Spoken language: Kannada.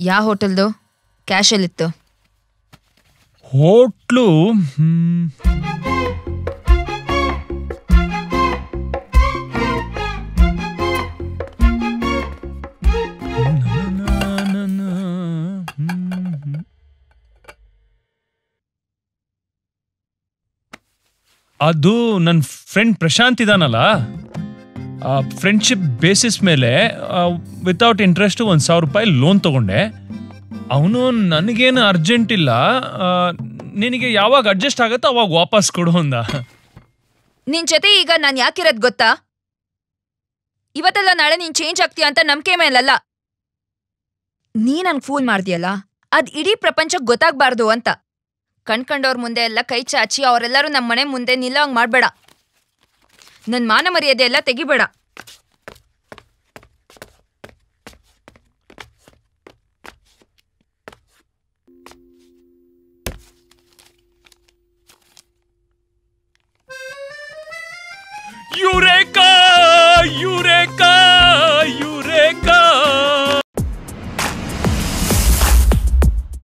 ಯಾವ ಹೋಟೆಲ್ದು ಕ್ಯಾಶಲ್ಲಿತ್ತು ಹೋಟ್ಲು ಹ್ಮ್, ಅದು ನನ್ನ ಫ್ರೆಂಡ್ ಪ್ರಶಾಂತ್ ಇದಾನಲ್ಲ ಫ್ರೆಂಡ್ಶಿಪ್ ಬೇಸಿಸ್ ಮೇಲೆ ವಿತೌಟ್ ಇಂಟ್ರೆಸ್ಟ್ ಒಂದು ಸಾವಿರ ರೂಪಾಯಿ ಲೋನ್ ತಗೊಂಡೆ ಅವನು ನನಗೇನು ಅರ್ಜೆಂಟ್ ಇಲ್ಲ ಆ, ನಿನಗೆ ಯಾವಾಗ ಅಡ್ಜಸ್ಟ್ ಆಗುತ್ತೋ ಅವಾಗ ವಾಪಸ್ ಕೊಡು ಅಂದ ನಿನ್ ಜೊತೆ ಈಗ ನಾನ್ ಯಾಕಿರೋದ್ ಗೊತ್ತಾ ಇವತ್ತೆಲ್ಲ ನಾಳೆ ನೀನ್ ಚೇಂಜ್ ಆಗ್ತೀಯ ಅಂತ ನಂಬಿಕೆ ಮೇಲಲ್ಲ ನೀ ನನ್ ಫೂಲ್ ಮಾಡ್ದಿಯಲ್ಲ ಅದ್ ಇಡೀ ಪ್ರಪಂಚಕ್ ಗೊತ್ತಾಗ್ಬಾರ್ದು ಅಂತ ಕಣ್ಕಂಡವ್ರ ಮುಂದೆ ಎಲ್ಲ ಕೈ ಚಾಚಿ ಅವರೆಲ್ಲರೂ ನಮ್ಮ ಮನೆ ಮುಂದೆ ನಿಲ್ಲೋಂಗ್ ಮಾಡ್ಬೇಡ ನನ್ ಮಾನ ಮರ್ಯಾದೆ ಎಲ್ಲ ತೆಗಿಬೇಡ